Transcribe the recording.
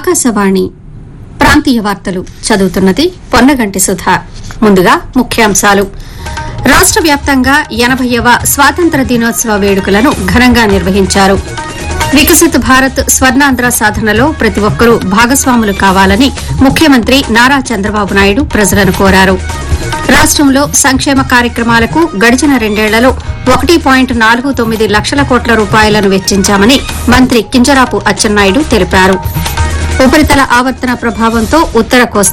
ఆకాశవాణి ప్రాంతీయ వార్తలు చదువుతున్నది పొన్నగంటి సుధా ముందుగా ముఖ్యాంశాలు రాష్ట వ్యాప్తంగా ఎనభైవ స్వాతంత్ర దినోత్సవ వేడుకలను ఘనంగా నిర్వహించారు వికసిత్ భారత్ స్వర్ణాంధ్ర సాధనలో ప్రతి ఒక్కరూ భాగస్వాములు కావాలని ముఖ్యమంత్రి నారా చంద్రబాబు నాయుడు ప్రజలను కోరారు రాష్టంలో సంక్షేమ కార్యక్రమాలకు గడిచిన రెండేళ్లలో ఒకటి పాయింట్ నాలుగు తొమ్మిది లక్షల కోట్ల రూపాయలను వెచ్చించామని మంత్రి కింజరాపు అచ్చెన్నాయుడు తెలిపారు ఉపరితల ఆవర్తన ప్రభావంతో ఉత్తర కోస్తా